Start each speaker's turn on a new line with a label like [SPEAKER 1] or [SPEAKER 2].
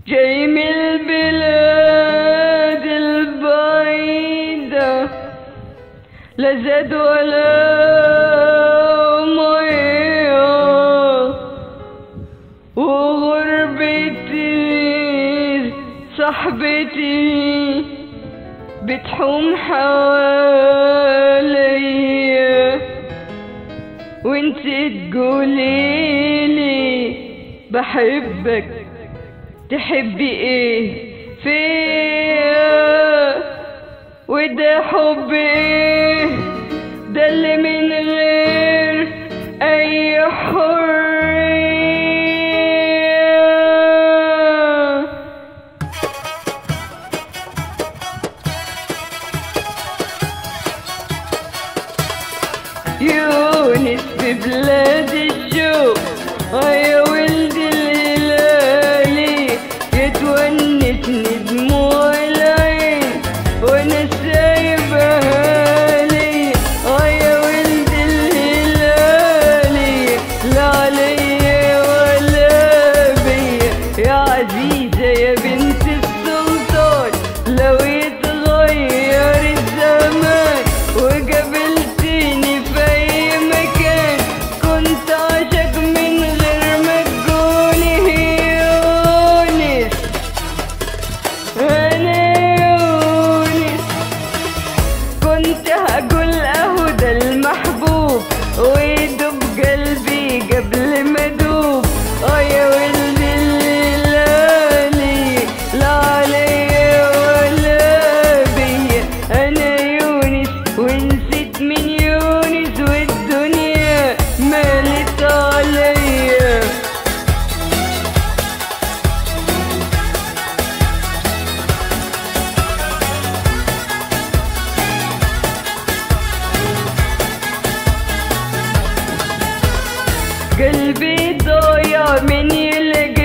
[SPEAKER 1] جاي من البلاد البعيدة لا زاد ولا مية وغربتي صاحبتي بتحوم حواليا وانت تقوليلي بحبك تحبي ايه فيا وده حب ايه ده اللي من غير اي حرية يونس في بلاد الشوق يا ولد الهلالي يتونسني دموع العين وانا سايبها لي يا ولد الهلالي لا عليا ولا بيا يا عزيزة يا بنت السلطان لو يتغير الزمان وقابلتيني في اي مكان كنت عاشق من غير ما تقولي يونس انا يونس كنت هقول اهو ده المحبوب ويدوب قلبي قبل ما دوب اه يا ولد الليلالي لا عليا ولا بيا انا يونس ونسيت من يونس والدنيا مالت عليا قلبي ضايع من يلقى